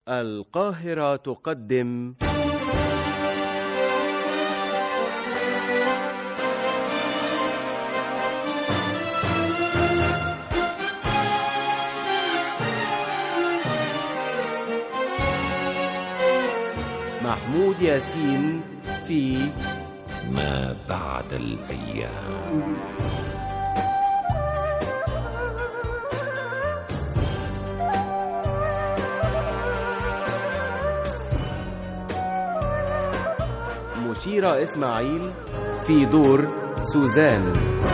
القاهرة تقدم محمود ياسين في ما بعد الأيام مشيرة إسماعيل في دور سوزان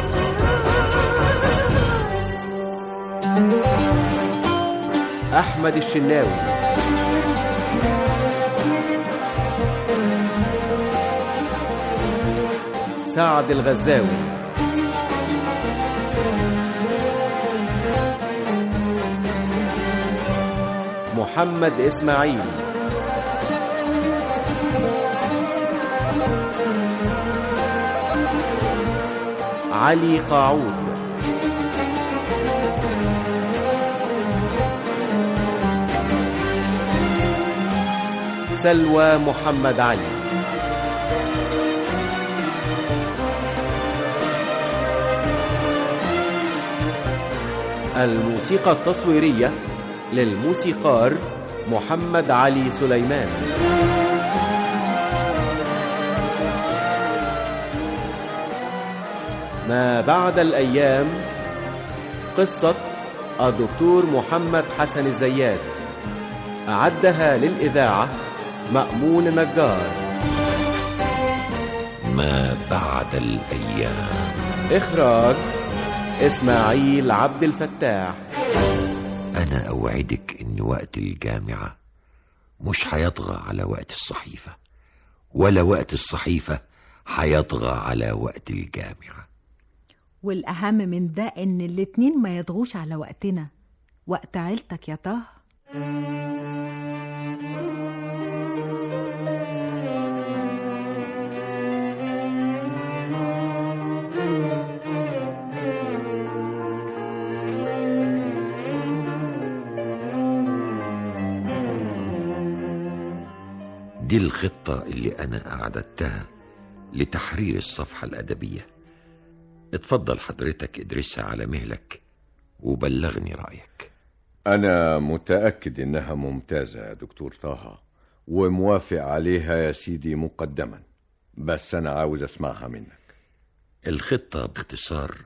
أحمد الشناوي سعد الغزاوي محمد إسماعيل علي قاعود سلوى محمد علي الموسيقى التصويرية للموسيقار محمد علي سليمان ما بعد الأيام قصة الدكتور محمد حسن الزيات أعدها للإذاعة مأمون نجار ما بعد الأيام إخراج إسماعيل عبد الفتاح أنا أوعدك إن وقت الجامعة مش هيطغى على وقت الصحيفة ولا وقت الصحيفة هيطغى على وقت الجامعة والأهم من ده إن الاتنين ما يضغوش على وقتنا وقت عيلتك يا طه دي الخطة اللي أنا أعددتها لتحرير الصفحة الأدبية اتفضل حضرتك ادرسها على مهلك وبلغني رأيك أنا متأكد إنها ممتازة يا دكتور طه وموافق عليها يا سيدي مقدما بس أنا عاوز أسمعها منك الخطة باختصار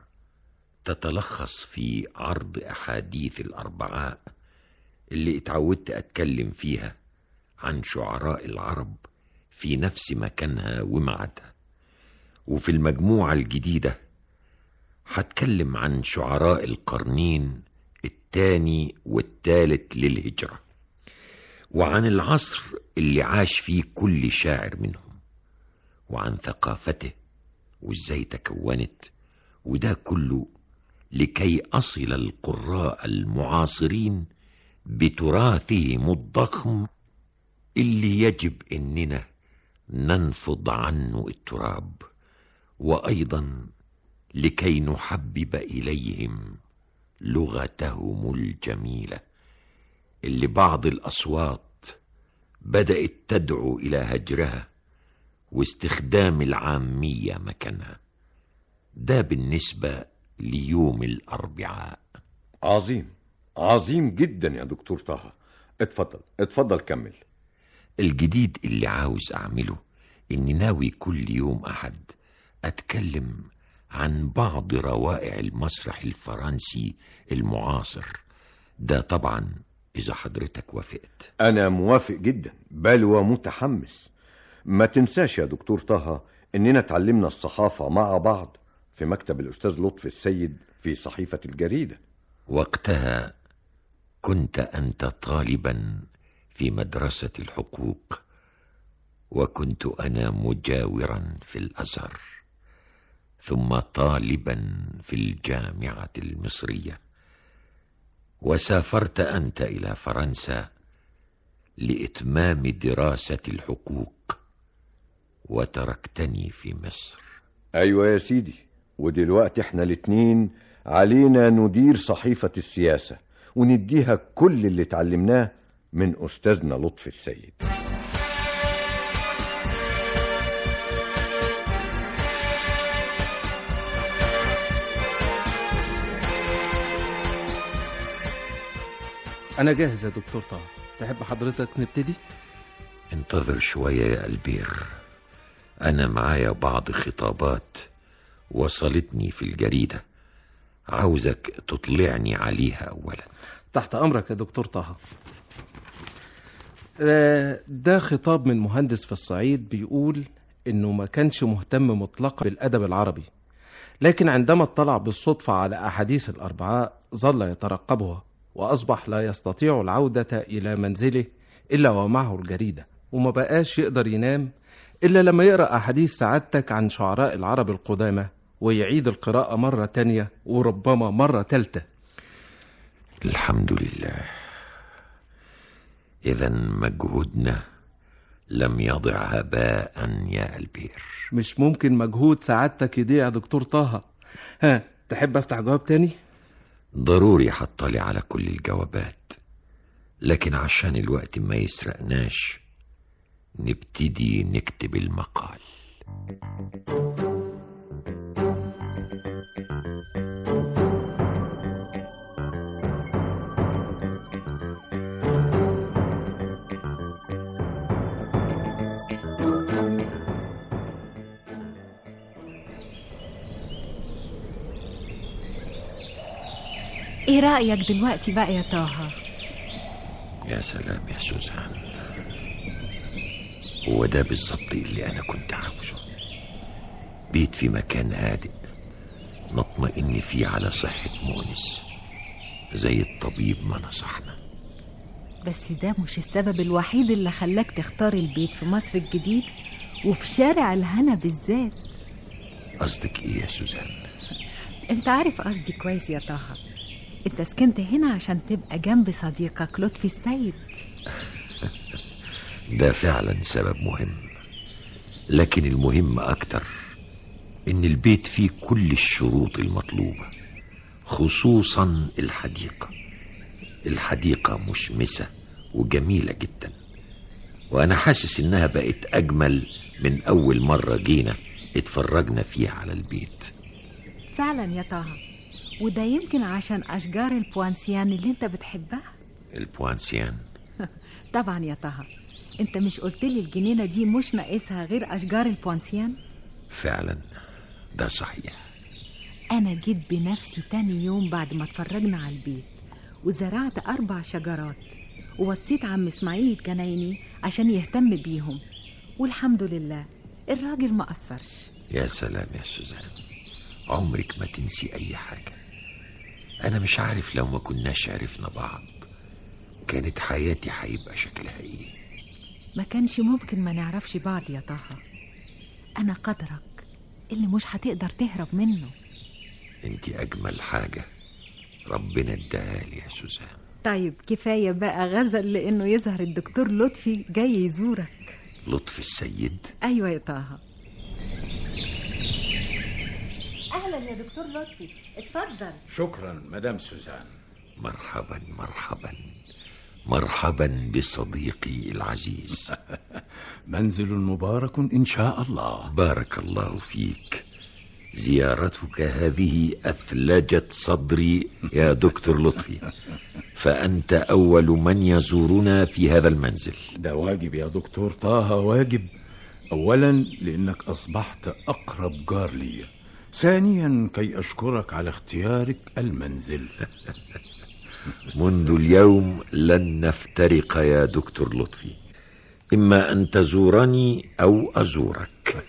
تتلخص في عرض أحاديث الأربعاء اللي اتعودت أتكلم فيها عن شعراء العرب في نفس مكانها ومعادها وفي المجموعة الجديدة هتكلم عن شعراء القرنين الثاني والثالث للهجرة وعن العصر اللي عاش فيه كل شاعر منهم وعن ثقافته وازاي تكونت وده كله لكي أصل القراء المعاصرين بتراثهم الضخم اللي يجب اننا ننفض عنه التراب وايضا لكي نحبب اليهم لغتهم الجميله اللي بعض الاصوات بدات تدعو الى هجرها واستخدام العاميه مكانها ده بالنسبه ليوم الاربعاء عظيم عظيم جدا يا دكتور طه اتفضل اتفضل كمل الجديد اللي عاوز أعمله إني ناوي كل يوم أحد أتكلم عن بعض روائع المسرح الفرنسي المعاصر ده طبعا إذا حضرتك وافقت أنا موافق جدا بل ومتحمس ما تنساش يا دكتور طه إننا اتعلمنا الصحافة مع بعض في مكتب الأستاذ لطفي السيد في صحيفة الجريدة وقتها كنت أنت طالبا في مدرسة الحقوق وكنت أنا مجاورا في الأزهر ثم طالبا في الجامعة المصرية وسافرت أنت إلى فرنسا لإتمام دراسة الحقوق وتركتني في مصر أيوة يا سيدي ودلوقتي احنا الاتنين علينا ندير صحيفة السياسة ونديها كل اللي اتعلمناه من أستاذنا لطفي السيد أنا جاهز يا دكتور طه تحب حضرتك نبتدي؟ انتظر شوية يا البير أنا معايا بعض خطابات وصلتني في الجريدة عاوزك تطلعني عليها أولا تحت أمرك يا دكتور طه آه، ده خطاب من مهندس في الصعيد بيقول إنه ما كانش مهتم مطلقا بالأدب العربي لكن عندما اطلع بالصدفة على أحاديث الأربعاء ظل يترقبها وأصبح لا يستطيع العودة إلى منزله إلا ومعه الجريدة وما بقاش يقدر ينام إلا لما يقرأ أحاديث سعادتك عن شعراء العرب القدامى ويعيد القراءة مرة تانية وربما مرة تالتة الحمد لله إذا مجهودنا لم يضع هباء يا البير مش ممكن مجهود سعادتك يضيع يا دكتور طه ها تحب أفتح جواب تاني؟ ضروري هطلع على كل الجوابات لكن عشان الوقت ما يسرقناش نبتدي نكتب المقال ايه رأيك دلوقتي بقى يا طه يا سلام يا سوزان هو ده بالظبط اللي أنا كنت عاوزه بيت في مكان هادئ نطمئن فيه على صحة مؤنس زي الطبيب ما نصحنا بس ده مش السبب الوحيد اللي خلاك تختار البيت في مصر الجديد وفي شارع الهنا بالذات قصدك إيه يا سوزان انت عارف قصدي كويس يا طه انت سكنت هنا عشان تبقى جنب صديقك لطفي السيد ده فعلا سبب مهم لكن المهم أكتر إن البيت فيه كل الشروط المطلوبة خصوصا الحديقة الحديقة مشمسة وجميلة جدا وأنا حاسس إنها بقت أجمل من أول مرة جينا اتفرجنا فيها على البيت فعلا يا طه وده يمكن عشان أشجار البوانسيان اللي انت بتحبها البوانسيان طبعا يا طه انت مش قلت لي الجنينة دي مش ناقصها غير أشجار البوانسيان فعلا ده صحيح أنا جيت بنفسي تاني يوم بعد ما اتفرجنا على البيت وزرعت أربع شجرات ووصيت عم إسماعيل الجنايني عشان يهتم بيهم والحمد لله الراجل ما قصرش يا سلام يا سوزان عمرك ما تنسي أي حاجة أنا مش عارف لو ما كناش عرفنا بعض كانت حياتي هيبقى شكلها إيه ما كانش ممكن ما نعرفش بعض يا طه أنا قدرك اللي مش هتقدر تهرب منه انت أجمل حاجة ربنا اداها لي يا سوزان طيب كفاية بقى غزل لأنه يظهر الدكتور لطفي جاي يزورك لطفي السيد أيوة يا طه أهلا يا دكتور لطفي اتفضل شكرا مدام سوزان مرحبا مرحبا مرحبا بصديقي العزيز منزل مبارك إن شاء الله بارك الله فيك زيارتك هذه أثلجت صدري يا دكتور لطفي فأنت أول من يزورنا في هذا المنزل ده واجب يا دكتور طه واجب أولا لأنك أصبحت أقرب جار لي ثانيا كي أشكرك على اختيارك المنزل منذ اليوم لن نفترق يا دكتور لطفي إما أن تزورني أو أزورك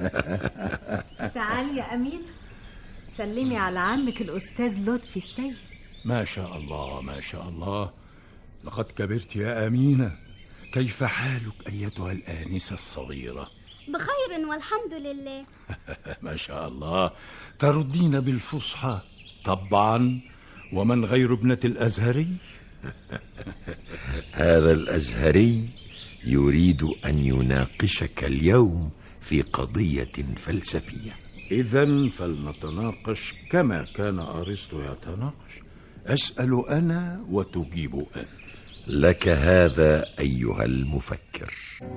تعالي يا أمين سلمي على عمك الأستاذ لطفي السيد ما شاء الله ما شاء الله لقد كبرت يا أمينة كيف حالك أيتها الآنسة الصغيرة بخير والحمد لله ما شاء الله تردين بالفصحى طبعا ومن غير ابنة الأزهري هذا الأزهري يريد أن يناقشك اليوم في قضية فلسفية إذا فلنتناقش كما كان أرسطو يتناقش أسأل أنا وتجيب أنت لك هذا أيها المفكر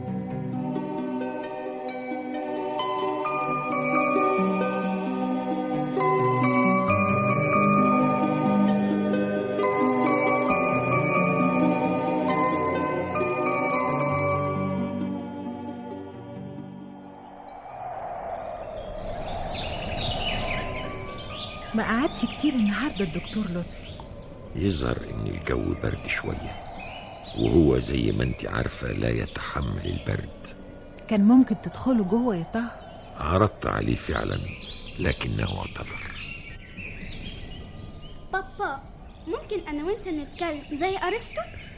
ما قعدش كتير النهارده الدكتور لطفي يظهر ان الجو برد شوية وهو زي ما انت عارفة لا يتحمل البرد كان ممكن تدخلوا جوه يا طه عرضت عليه فعلا لكنه اعتذر بابا ممكن انا وانت نتكلم زي ارسطو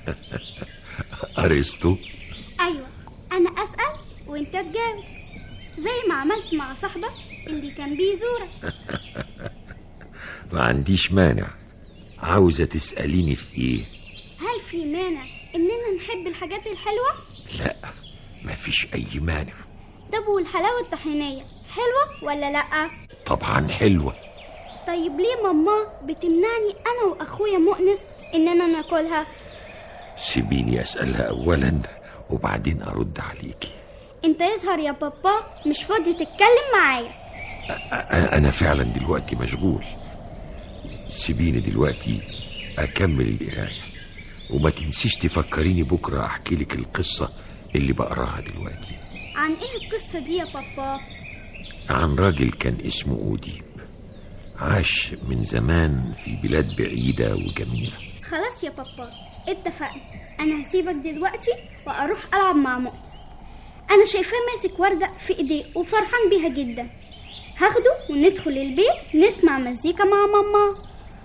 أرسطو ايوه انا اسال وانت تجاوب زي ما عملت مع صاحبك اللي كان بيزورك ما عنديش مانع عاوزة تسأليني في ايه هل في مانع اننا نحب الحاجات الحلوه لا مفيش اي مانع طب والحلاوه الطحينيه حلوه ولا لا طبعا حلوة طيب ليه ماما بتمنعني انا واخويا مؤنس اننا ناكلها سيبيني أسألها أولا وبعدين أرد عليكي انت يظهر يا بابا مش فاضي تتكلم معايا أ- أنا فعلا دلوقتي مشغول سيبيني دلوقتي أكمل القراية وما تنسيش تفكريني بكرة أحكي لك القصة اللي بقراها دلوقتي عن ايه القصه دي يا بابا عن راجل كان اسمه أوديب عاش من زمان في بلاد بعيدة وجميلة خلاص يا بابا اتفقنا انا هسيبك دلوقتي واروح العب مع مؤنس انا شايفاه ماسك ورده في ايديه وفرحان بيها جدا هاخده وندخل البيت نسمع مزيكا مع ماما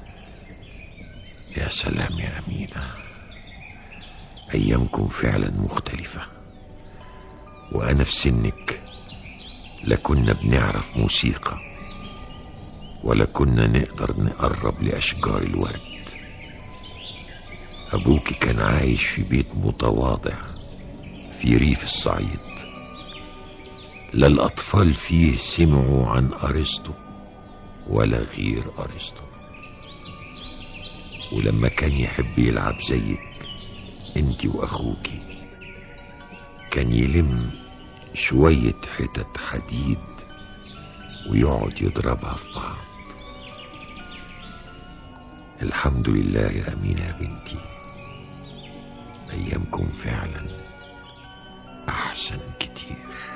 يا سلام يا أمينة أيامكم فعلا مختلفة وأنا في سنك لكنا بنعرف موسيقى ولا كنا نقدر نقرب لأشجار الورد أبوك كان عايش في بيت متواضع في ريف الصعيد لا الأطفال فيه سمعوا عن أرسطو ولا غير أرسطو ولما كان يحب يلعب زيك انت واخوكي كان يلم شوية حتت حديد ويقعد يضربها في بعض الحمد لله يا أمينة يا بنتي أيامكم فعلا أحسن كتير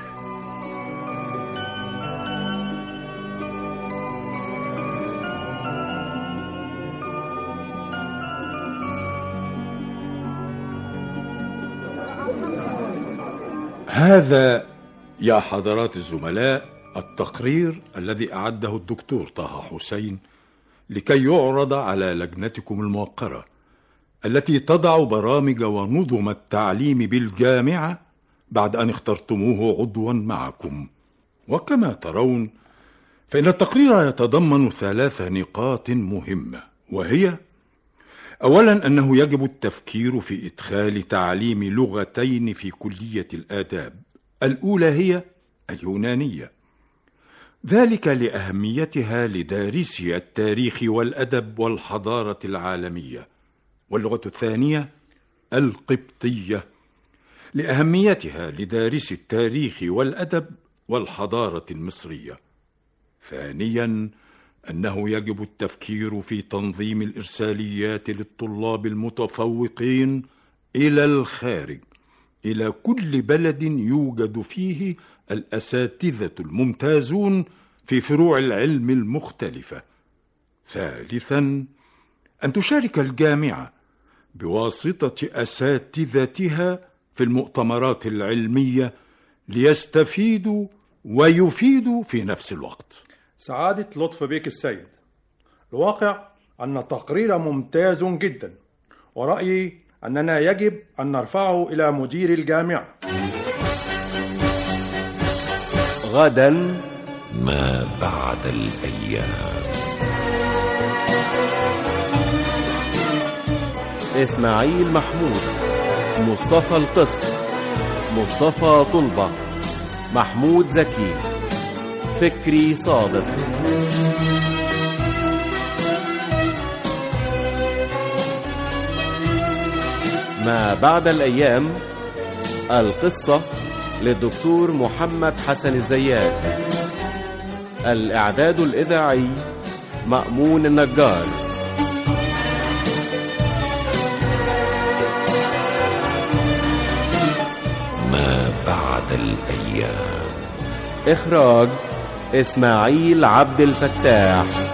هذا يا حضرات الزملاء التقرير الذي أعده الدكتور طه حسين لكي يعرض على لجنتكم الموقرة التي تضع برامج ونظم التعليم بالجامعة بعد أن اخترتموه عضوا معكم وكما ترون فإن التقرير يتضمن ثلاث نقاط مهمة وهي اولا انه يجب التفكير في ادخال تعليم لغتين في كليه الاداب الاولى هي اليونانيه ذلك لاهميتها لدارسي التاريخ والادب والحضاره العالميه واللغه الثانيه القبطيه لاهميتها لدارسي التاريخ والادب والحضاره المصريه ثانيا انه يجب التفكير في تنظيم الارساليات للطلاب المتفوقين الى الخارج الى كل بلد يوجد فيه الاساتذه الممتازون في فروع العلم المختلفه ثالثا ان تشارك الجامعه بواسطه اساتذتها في المؤتمرات العلميه ليستفيدوا ويفيدوا في نفس الوقت سعادة لطف بيك السيد الواقع أن التقرير ممتاز جدا ورأيي أننا يجب أن نرفعه إلى مدير الجامعة غدا ما بعد الأيام إسماعيل محمود مصطفى القسط مصطفى طلبة محمود زكي فكري صادق ما بعد الأيام القصة للدكتور محمد حسن الزيات الإعداد الإذاعي مأمون النجار ما بعد الأيام إخراج إسماعيل عبد الفتاح